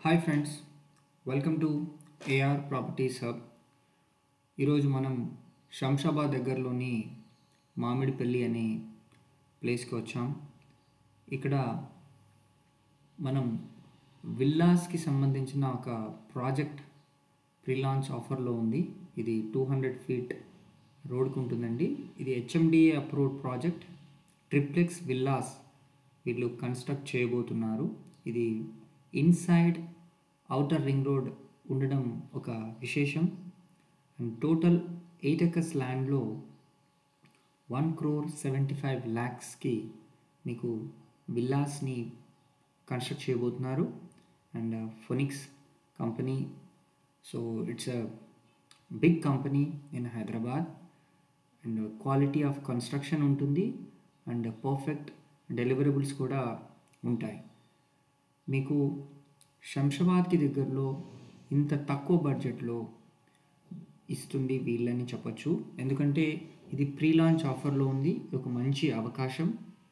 hi friends welcome to AR properties hub ఈరోజు మనం శంషాబాద్ దగ్గరలోని మామిడిపల్లి అనే ప్లేస్కి వచ్చాం ఇక్కడ మనం విల్లాస్కి సంబంధించిన ఒక ప్రాజెక్ట్ ప్రీ లాంచ్ ఆఫర్లో ఉంది ఇది టూ హండ్రెడ్ ఫీట్ రోడ్కి ఉంటుందండి ఇది HMDA approved project triplex villas వీళ్ళు కన్స్ట్రక్ట్ చేయబోతున్నారు ఇది ఇన్సైడ్ అవుటర్ రింగ్ రోడ్ ఉండడం ఒక విశేషం అండ్ టోటల్ ఎయిట్ ఎకర్స్ ల్యాండ్లో వన్ క్రోర్ సెవెంటీ ఫైవ్ ల్యాక్స్కి మీకు విల్లాస్ని కన్స్ట్రక్ట్ చేయబోతున్నారు and Phoenix company so it's a big company in Hyderabad and quality of construction ఉంటుంది అండ్ పర్ఫెక్ట్ డెలివరబుల్స్ కూడా ఉంటాయి మీకు శంషాబాద్కి దగ్గరలో ఇంత తక్కువ బడ్జెట్లో ఇస్తుంది వీళ్ళని చెప్పొచ్చు ఎందుకంటే ఇది ప్రీ లాంచ్ ఆఫర్లో ఉంది ఇది ఒక మంచి అవకాశం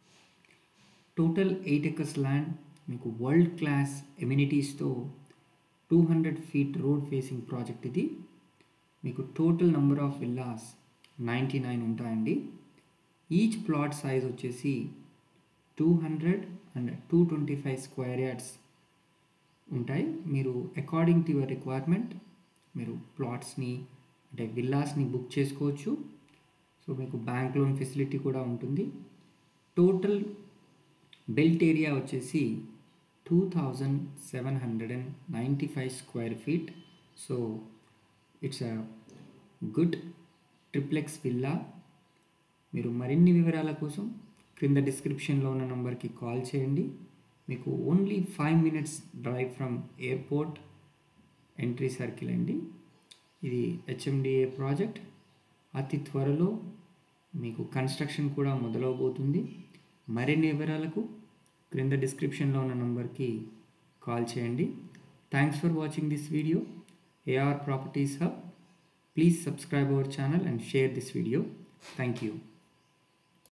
టోటల్ ఎయిట్ ఎకర్స్ ల్యాండ్ మీకు వరల్డ్ క్లాస్ ఎమ్యూనిటీస్తో two hundred feet road facing project ఇది మీకు total number of villas ninety nine ఉంటాయండి ఈచ్ ప్లాట్ సైజ్ వచ్చేసి two hundred and two twenty five square yards ఉంటాయి మీరు అకార్డింగ్ టు యువర్ రిక్వైర్మెంట్ మీరు ప్లాట్స్ని అంటే విల్లాస్ని బుక్ చేసుకోవచ్చు సో మీకు బ్యాంక్ లోన్ ఫెసిలిటీ కూడా ఉంటుంది టోటల్ బెల్ట్ ఏరియా వచ్చేసి two thousand seven hundred and ninety five square feet so it's a good triplex villa మీరు మరిన్ని వివరాల కోసం క్రింద డిస్క్రిప్షన్లో ఉన్న నంబర్కి కాల్ చేయండి మీకు only five minutes drive from airport entry circle అండి ఇది హెచ్ఎండిఏ ప్రాజెక్ట్ అతి త్వరలో మీకు కన్స్ట్రక్షన్ కూడా మొదలవబోతుంది మరిన్ని వివరాలకు క్రింద డిస్క్రిప్షన్లో ఉన్న నంబర్కి కాల్ చేయండి thanks for watching this video AR properties hub please subscribe our channel and share this video thank you